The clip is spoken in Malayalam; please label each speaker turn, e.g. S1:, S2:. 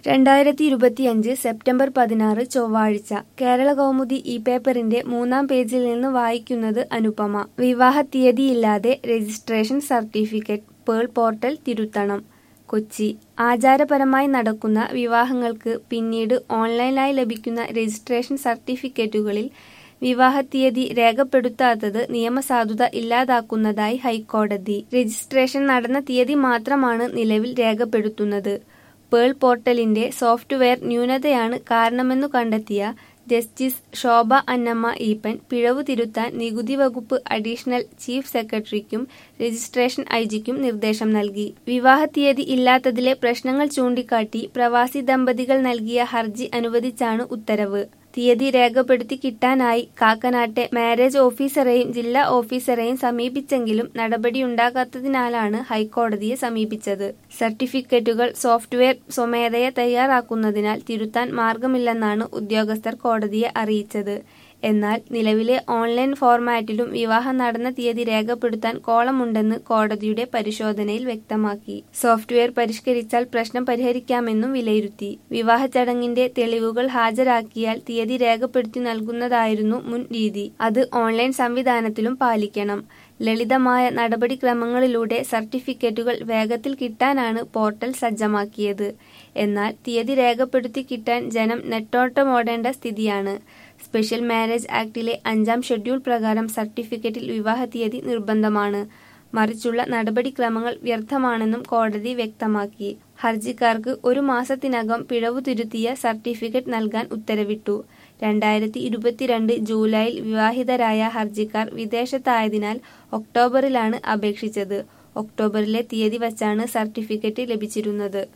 S1: രണ്ടായിരത്തി ഇരുപത്തിയഞ്ച് സെപ്റ്റംബർ പതിനാറ് ചൊവ്വാഴ്ച കേരള കൗമുദി ഈ പേപ്പറിന്റെ മൂന്നാം പേജിൽ നിന്ന് വായിക്കുന്നത് അനുപമ വിവാഹ തീയതിയില്ലാതെ രജിസ്ട്രേഷൻ സർട്ടിഫിക്കറ്റ് പേൾ പോർട്ടൽ തിരുത്തണം കൊച്ചി ആചാരപരമായി നടക്കുന്ന വിവാഹങ്ങൾക്ക് പിന്നീട് ഓൺലൈനായി ലഭിക്കുന്ന രജിസ്ട്രേഷൻ സർട്ടിഫിക്കറ്റുകളിൽ വിവാഹത്തീയതി രേഖപ്പെടുത്താത്തത് നിയമസാധുത ഇല്ലാതാക്കുന്നതായി ഹൈക്കോടതി രജിസ്ട്രേഷൻ നടന്ന തീയതി മാത്രമാണ് നിലവിൽ രേഖപ്പെടുത്തുന്നത് പേൾ പോർട്ടലിന്റെ സോഫ്റ്റ്വെയർ ന്യൂനതയാണ് കാരണമെന്നു കണ്ടെത്തിയ ജസ്റ്റിസ് ശോഭ അന്നമ്മ ഈപ്പൻ പിഴവ് തിരുത്താൻ നികുതി വകുപ്പ് അഡീഷണൽ ചീഫ് സെക്രട്ടറിക്കും രജിസ്ട്രേഷൻ ഐജിക്കും നിർദ്ദേശം നൽകി വിവാഹ തീയതി ഇല്ലാത്തതിലെ പ്രശ്നങ്ങൾ ചൂണ്ടിക്കാട്ടി പ്രവാസി ദമ്പതികൾ നൽകിയ ഹർജി അനുവദിച്ചാണ് ഉത്തരവ് തീയതി രേഖപ്പെടുത്തി കിട്ടാനായി കാക്കനാട്ടെ മാരേജ് ഓഫീസറെയും ജില്ലാ ഓഫീസറെയും സമീപിച്ചെങ്കിലും നടപടിയുണ്ടാകാത്തതിനാലാണ് ഹൈക്കോടതിയെ സമീപിച്ചത് സർട്ടിഫിക്കറ്റുകൾ സോഫ്റ്റ്വെയർ സ്വമേധയ തയ്യാറാക്കുന്നതിനാൽ തിരുത്താൻ മാർഗമില്ലെന്നാണ് ഉദ്യോഗസ്ഥർ കോടതിയെ അറിയിച്ചത് എന്നാൽ നിലവിലെ ഓൺലൈൻ ഫോർമാറ്റിലും വിവാഹം നടന്ന തീയതി രേഖപ്പെടുത്താൻ കോളമുണ്ടെന്ന് കോടതിയുടെ പരിശോധനയിൽ വ്യക്തമാക്കി സോഫ്റ്റ്വെയർ പരിഷ്കരിച്ചാൽ പ്രശ്നം പരിഹരിക്കാമെന്നും വിലയിരുത്തി വിവാഹ ചടങ്ങിന്റെ തെളിവുകൾ ഹാജരാക്കിയാൽ തീയതി രേഖപ്പെടുത്തി നൽകുന്നതായിരുന്നു മുൻ രീതി അത് ഓൺലൈൻ സംവിധാനത്തിലും പാലിക്കണം ലളിതമായ നടപടിക്രമങ്ങളിലൂടെ സർട്ടിഫിക്കറ്റുകൾ വേഗത്തിൽ കിട്ടാനാണ് പോർട്ടൽ സജ്ജമാക്കിയത് എന്നാൽ തീയതി രേഖപ്പെടുത്തി കിട്ടാൻ ജനം നെട്ടോട്ടമോടേണ്ട സ്ഥിതിയാണ് സ്പെഷ്യൽ മാരേജ് ആക്ടിലെ അഞ്ചാം ഷെഡ്യൂൾ പ്രകാരം സർട്ടിഫിക്കറ്റിൽ വിവാഹ തീയതി നിർബന്ധമാണ് മറിച്ചുള്ള നടപടിക്രമങ്ങൾ വ്യർത്ഥമാണെന്നും കോടതി വ്യക്തമാക്കി ഹർജിക്കാർക്ക് ഒരു മാസത്തിനകം പിഴവു തിരുത്തിയ സർട്ടിഫിക്കറ്റ് നൽകാൻ ഉത്തരവിട്ടു രണ്ടായിരത്തി ഇരുപത്തിരണ്ട് ജൂലൈയിൽ വിവാഹിതരായ ഹർജിക്കാർ വിദേശത്തായതിനാൽ ഒക്ടോബറിലാണ് അപേക്ഷിച്ചത് ഒക്ടോബറിലെ തീയതി വച്ചാണ് സർട്ടിഫിക്കറ്റ് ലഭിച്ചിരുന്നത്